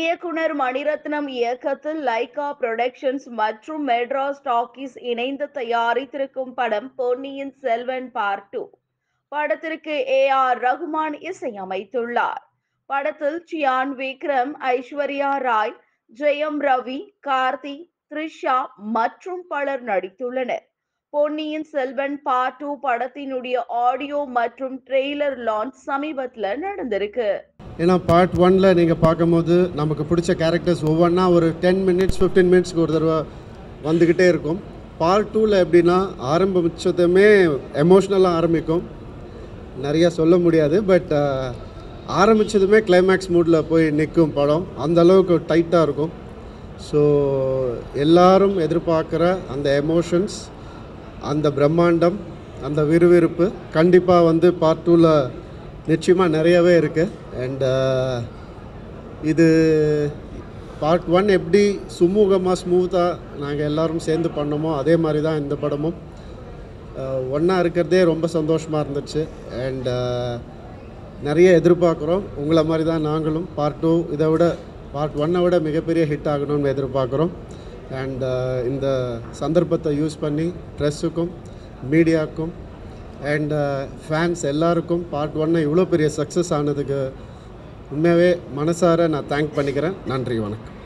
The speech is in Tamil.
இயக்குனர் மணிரத்னம் இயக்கத்தில் லைகா புரொடக்ஷன்ஸ் மற்றும் மெட்ராஸ் டாக்கீஸ் இணைந்து தயாரித்திருக்கும் படம் பொன்னியின் செல்வன் பார்ட் டூ படத்திற்கு ஏ ஆர் ரகுமான் இசையமைத்துள்ளார் படத்தில் சியான் விக்ரம் ஐஸ்வர்யா ராய் ஜெயம் ரவி கார்த்தி த்ரிஷா மற்றும் பலர் நடித்துள்ளனர் பொன்னியின் செல்வன் பார்ட் டூ படத்தினுடைய ஆடியோ மற்றும் ட்ரெய்லர் லான்ச் சமீபத்தில் நடந்திருக்கு ஏன்னா பார்ட் ஒனில் நீங்கள் பார்க்கும்போது நமக்கு பிடிச்ச கேரக்டர்ஸ் ஒவ்வொன்றா ஒரு டென் மினிட்ஸ் ஃபிஃப்டீன் மினிட்ஸ்க்கு ஒரு தடவை வந்துக்கிட்டே இருக்கும் பார்ட் டூவில் எப்படின்னா ஆரம்பிச்சதுமே எமோஷ்னலாக ஆரம்பிக்கும் நிறைய சொல்ல முடியாது பட் ஆரம்பித்ததுமே கிளைமேக்ஸ் மூடில் போய் நிற்கும் படம் அந்த அளவுக்கு டைட்டாக இருக்கும் ஸோ எல்லாரும் எதிர்பார்க்குற அந்த எமோஷன்ஸ் அந்த பிரம்மாண்டம் அந்த விறுவிறுப்பு கண்டிப்பாக வந்து பார்ட் டூவில் நிச்சயமாக நிறையவே இருக்குது அண்ட் இது பார்ட் ஒன் எப்படி சுமூகமாக ஸ்மூத்தாக நாங்கள் எல்லாரும் சேர்ந்து பண்ணோமோ அதே மாதிரி தான் இந்த படமும் ஒன்றா இருக்கிறதே ரொம்ப சந்தோஷமாக இருந்துச்சு அண்ட் நிறைய எதிர்பார்க்குறோம் உங்களை மாதிரி தான் நாங்களும் பார்ட் டூ இதை விட பார்ட் ஒன்னை விட மிகப்பெரிய ஹிட் ஆகணும்னு எதிர்பார்க்குறோம் அண்ட் இந்த சந்தர்ப்பத்தை யூஸ் பண்ணி ப்ரெஸ்ஸுக்கும் மீடியாவுக்கும் அண்ட் ஃபேன்ஸ் எல்லாருக்கும் பார்ட் ஒன்னை இவ்வளோ பெரிய சக்ஸஸ் ஆனதுக்கு உண்மையாகவே மனசார நான் தேங்க் பண்ணிக்கிறேன் நன்றி வணக்கம்